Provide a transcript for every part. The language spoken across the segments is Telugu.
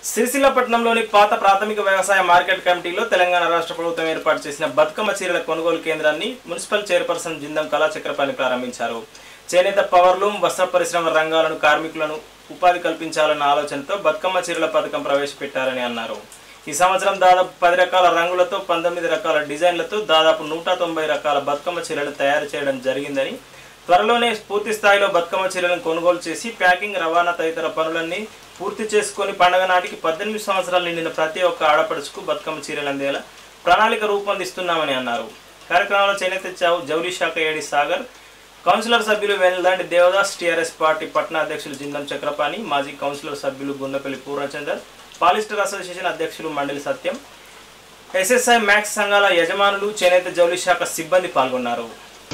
సిరిసిల్లపట్నంలోని పాత ప్రాథమిక వ్యవసాయ మార్కెట్ కమిటీలో తెలంగాణ రాష్ట్ర ప్రభుత్వం ఏర్పాటు చేసిన బతుకమ్మ చీరల కొనుగోలు కేంద్రాన్ని మున్సిపల్ చైర్పర్సన్ జిందం కళాచక్రపాణి ప్రారంభించారు చేనేత పవర్లూమ్ వస్త్ర పరిశ్రమ రంగాలను కార్మికులను ఉపాధి కల్పించాలన్న ఆలోచనతో బతుకమ్మ చీరల పథకం ప్రవేశపెట్టారని అన్నారు ఈ సంవత్సరం దాదాపు పది రకాల రంగులతో పంతొమ్మిది రకాల డిజైన్లతో దాదాపు నూట తొంభై రకాల బతుకమ్మ చీరలు తయారు చేయడం జరిగిందని త్వరలోనే పూర్తి స్థాయిలో బతుకమ్మ చీరలను కొనుగోలు చేసి ప్యాకింగ్ రవాణా తదితర పనులన్నీ పూర్తి చేసుకొని పండగ నాటికి పద్దెనిమిది సంవత్సరాలు నిండిన ప్రతి ఒక్క ఆడపడుచుకు బతుకమ్మ చీరలు అందేలా ప్రణాళిక రూపొందిస్తున్నామని అన్నారు కార్యక్రమంలో చేనేత చౌ జౌలి శాఖ ఏడి సాగర్ కౌన్సిలర్ సభ్యులు వెల్లాంటి దేవదాస్ టీఆర్ఎస్ పార్టీ పట్టణ అధ్యక్షులు జిందం చక్రపాణి మాజీ కౌన్సిలర్ సభ్యులు గుండపల్లి పూర్ణచందర్ పాలిస్టర్ అసోసియేషన్ అధ్యక్షులు మండలి సత్యం ఎస్ఎస్ఐ మ్యాక్స్ సంఘాల యజమానులు చేనేత జౌలి శాఖ సిబ్బంది పాల్గొన్నారు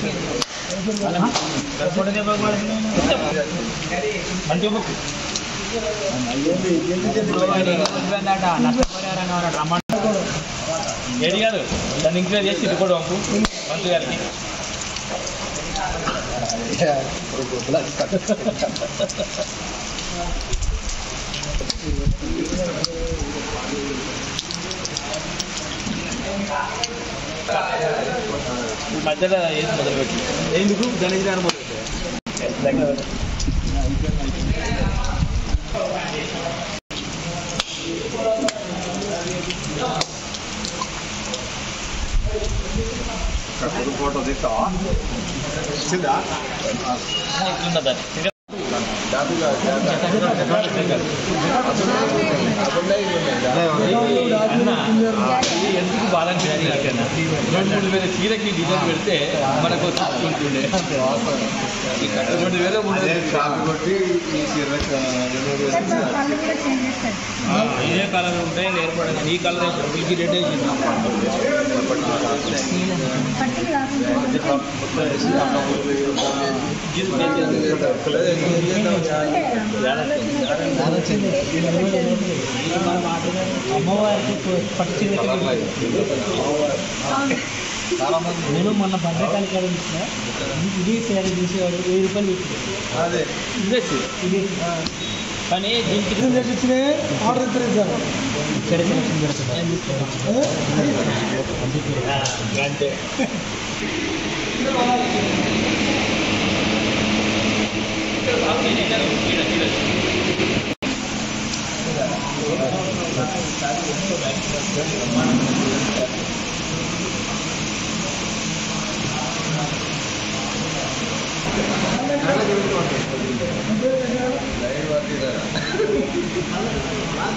ఏడి కాదు దాన్ని ఇంక్రీజ్ చేసి ఇది కూడా పంపు మంత్రి గారికి మధ్యలో ఏది మొదలుపెట్టి ఎందుకు గణేష్ గారు మొదలుపెట్టారు ఫోటో తీస్తావా వచ్చిందా ఇట్లున్న దాన్ని అన్న ఇది ఎందుకు బాధ అనిపించింది నాకన్నా రెండు మూడు వేల చీరకి డిజైన్ పెడితే మనకు ఉంటుండే రెండు వేల మూడు అదే వేలు షాప్ కొట్టి ఈ చీర ఆ, ఇదే కలర్ ఉంటాయి నేర్పడగా ఈ కలర్ వేసారు వీళ్ళకి రెడ్ వేసింది అమ్మవారికి పట్టు నేను మొన్న భద్రకాళి కాడ చూసిన ఇది తయారు చేసేవాడు వెయ్యి రూపాయలు పెట్టాడు అదే ఇవ్వచ్చు ఇది కానీ దీనికి ఆర్డర్ ఇద్దరు ఇచ్చారు ఇక్కడ సెలక్షన్ అంతే లైవ్ వర్క్